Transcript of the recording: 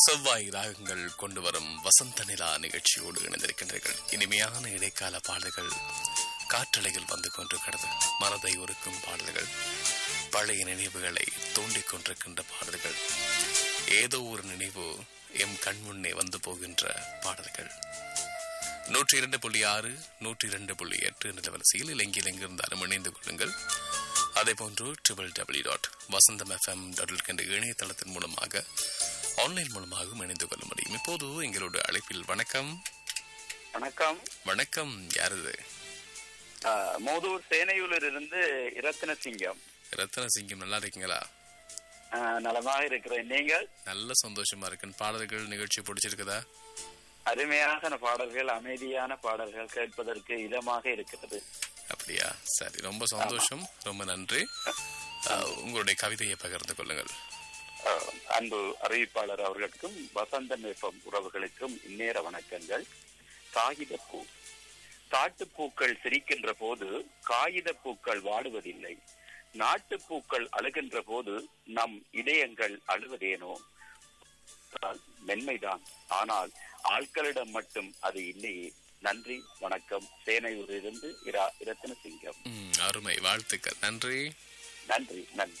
செவ்வாய் ராகங்கள் கொண்டு வரும் வசந்த நிலா நிகழ்ச்சியோடு இணைந்திருக்கின்றீர்கள் இனிமையான இடைக்கால பாடல்கள் காற்றலையில் வந்து கொண்டிருக்கிறது மனதை உருக்கும் பாடல்கள் பழைய நினைவுகளை தூண்டிக் கொண்டிருக்கின்ற பாடல்கள் ஏதோ ஒரு நினைவு எம் கண்முன்னே வந்து போகின்ற பாடல்கள் நூற்றி இரண்டு புள்ளி ஆறு நூற்றி இரண்டு புள்ளி எட்டு என்ற வரிசையில் இலங்கையில் எங்கிருந்தாலும் இணைந்து கொள்ளுங்கள் அதே போன்று triple W dot Vasantham FM dot என்ற இணையதளத்தின் மூலமாக ஆன்லைன் மூலமாகவும் இணைந்து கொள்ள முடியும் இப்போது எங்களோட அழைப்பில் வணக்கம் வணக்கம் வணக்கம் யாரது ஆஹ், மோதூர் சேனையூரில் இருந்து இரத்தின சிங்கம் ரத்தன சிங்கம் நல்லா இருக்கீங்களா ஆஹ், நலமாக இருக்கிறேன் நீங்கள் நல்ல சந்தோஷமா இருக்குன்னு பாடல்கள் நிகழ்ச்சி பிடிச்சிருக்குதா அருமையான பாடல்கள் அமைதியான பாடல்கள் கேட்பதற்கு இதமாக இருக்கிறது அப்படியா சரி ரொம்ப சந்தோஷம் ரொம்ப நன்றி அஹ், உங்களுடைய கவிதையை பகிர்ந்து கொள்ளுங்கள் ஆஹ், அன்பு அறிவிப்பாளர் அவர்களுக்கும் வசந்தம் வெப்பம் உறவுகளுக்கும் இந்நேர வணக்கங்கள் காகிதப்பூ காட்டுப்பூக்கள் சிரிக்கின்ற போது காகித பூக்கள் வாடுவதில்லை நாட்டுப்பூக்கள் அழுகின்ற போது நம் இதயங்கள் அழுவதேனோ என்றால் மென்மைதான் ஆனால் ஆட்களிடம் மட்டும் அது இல்லையே நன்றி வணக்கம் சேனையூரிலிருந்து இரா இரத்தின சிங்கம் ம், அருமை வாழ்த்துக்கள் நன்றி நன்றி நன்றி